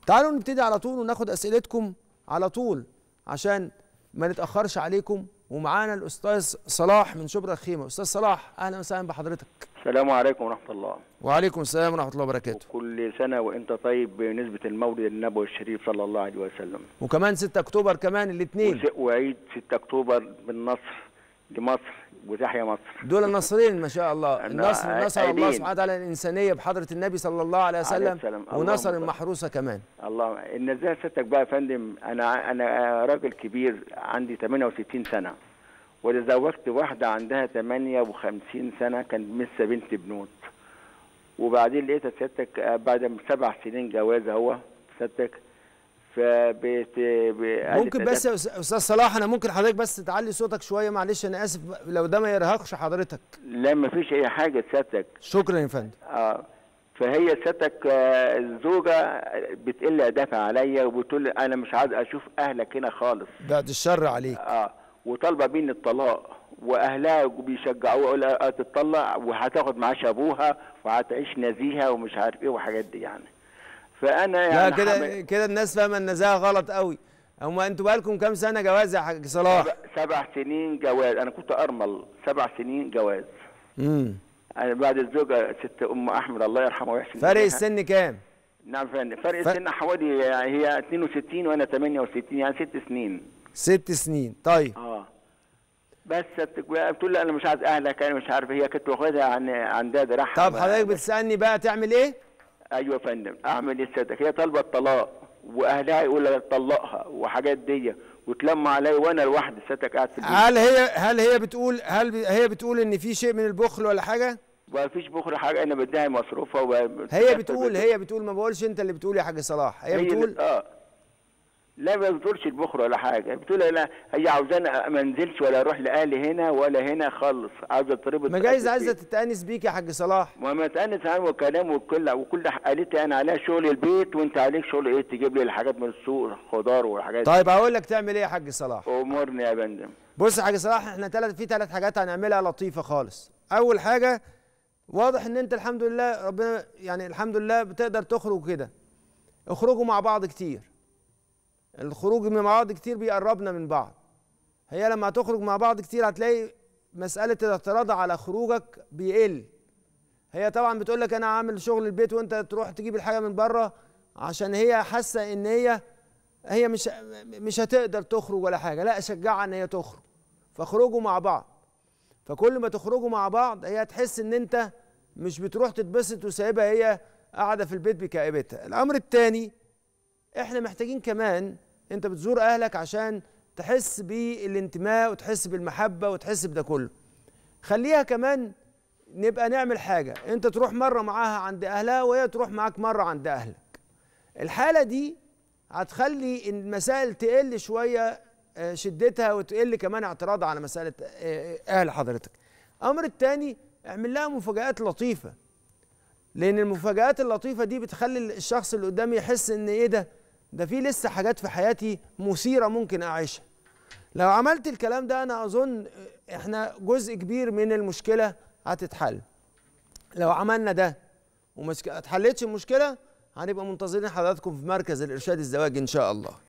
تعالوا نبتدي على طول وناخد اسئلتكم على طول عشان ما نتاخرش عليكم ومعانا الاستاذ صلاح من شبرا الخيمه استاذ صلاح اهلا وسهلا بحضرتك السلام عليكم ورحمة الله وعليكم السلام ورحمه الله وبركاته كل سنة وانت طيب بنسبة المولد النبوي الشريف صلى الله عليه وسلم وكمان 6 اكتوبر كمان الاثنين وس- وعيد 6 اكتوبر بالنصر لمصر وتحيا مصر دول النصرين ما شاء الله أنا النصر نصر الله عايدين. سبحانه وتعالى الانسانيه بحضره النبي صلى الله عليه عليه وسلم السلام. ونصر اللهم المحروسه كمان الله ان ازاي ستك بقى يا فندم انا انا راجل كبير عندي 68 سنة وتزوجت واحدة عندها 58 سنة كان لسه بنت بنوت وبعدين لقيت سيادتك آه، بعد سبع سنين جواز اهو سيادتك فبت ب- قالت ممكن بس يا أس- استاذ صلاح انا ممكن حضرتك بس تعلي صوتك شويه معلش انا اسف لو ده ما يرهقش حضرتك لا ما فيش اي حاجه سيادتك شكرا يا فندم اه فهي سيادتك آه، الزوجه بتقل ادافع عليا وبتقول لي انا مش عايز اشوف اهلك هنا خالص بعد الشر عليك اه وطالبه مني الطلاق واهلها بيشجعوها يقول لها تطلع وهتاخد معاش ابوها وهتعيش نزيهه ومش عارف ايه وحاجات دي يعني فانا لا يعني كده حامل- كده الناس فاهمه النزاهه غلط قوي هما انتوا بقالكم كام سنه جواز يا حاج صلاح سبع, سبع سنين جواز انا كنت ارمل سبع سنين جواز امم انا بعد الزوجه ست ام احمد الله يرحمها ويحسن فرق إليها. السن كام نعم فندم فرق ف- السن حوالي يعني هي 62 وانا 68 يعني ست سنين ست سنين طيب اه بس بتقول لي انا مش عايز اهلك انا مش عارف هي كنت واخدها عن عن داد راحه طب حضرتك بتسالني بقى تعمل ايه ايوه يا فندم اعمل ايه سيادتك هي طالبه الطلاق واهلها يقول لها طلقها وحاجات دي وتلم عليا وانا لوحدي سيادتك قاعد في البيت هل هي هل هي بتقول هل هي بتقول ان في شيء من البخل ولا حاجه ما فيش بكره حاجه انا بديها مصروفها وب... هي بتقول هي بتقول ما بقولش انت اللي بتقول يا حاج صلاح هي هي بتقول بت- اه لا ما بتقولش البخر ولا حاجه بتقول لا هي عاوزاني ما انزلش ولا اروح لاهلي هنا ولا هنا خالص عاوزه تربط ما جايز في عايزه البيت. تتانس بيك يا حاج صلاح ما ما تأنس عنه وكلام وكل وكل قالت لي انا عليها شغل البيت وانت عليك شغل ايه تجيب لي الحاجات من السوق خضار والحاجات دي. طيب هقول لك تعمل ايه يا حاج صلاح امورني يا فندم بص يا حاج صلاح احنا ثلاث في ثلاث حاجات هنعملها لطيفه خالص اول حاجه واضح ان انت الحمد لله ربنا يعني الحمد لله بتقدر تخرج كده اخرجوا مع بعض كتير الخروج مع بعض كتير بيقربنا من بعض هي لما هتخرج مع بعض كتير هتلاقي مسألة الاعتراض على خروجك بيقل هي طبعا بتقول لك انا عامل شغل البيت وانت تروح تجيب الحاجة من بره عشان هي حاسة ان هي هي مش مش هتقدر تخرج ولا حاجة لا شجعها ان هي تخرج فاخرجوا مع بعض فكل ما تخرجوا مع بعض هي هتحس ان انت مش بتروح تتبسط وسايبها هي قاعدة في البيت بكآبتها الامر الثاني احنا محتاجين كمان انت بتزور اهلك عشان تحس بالانتماء وتحس بالمحبة وتحس بده كله خليها كمان نبقى نعمل حاجة انت تروح مرة معاها عند اهلها وهي تروح معاك مرة عند اهلك الحالة دي هتخلي المسائل تقل شوية آه، شدتها وتقل كمان اعتراض على مسألة آه، اهل حضرتك امر التاني اعمل لها مفاجآت لطيفة لان المفاجآت اللطيفة دي بتخلي الشخص اللي قدامي يحس ان ايه ده ده في لسه حاجات في حياتي مثيرة ممكن اعيشها لو عملت الكلام ده انا اظن احنا جزء كبير من المشكلة هتتحل لو عملنا ده وما اتحلتش المشكلة هنبقى منتظرين حضراتكم في مركز الارشاد الزواج ان شاء الله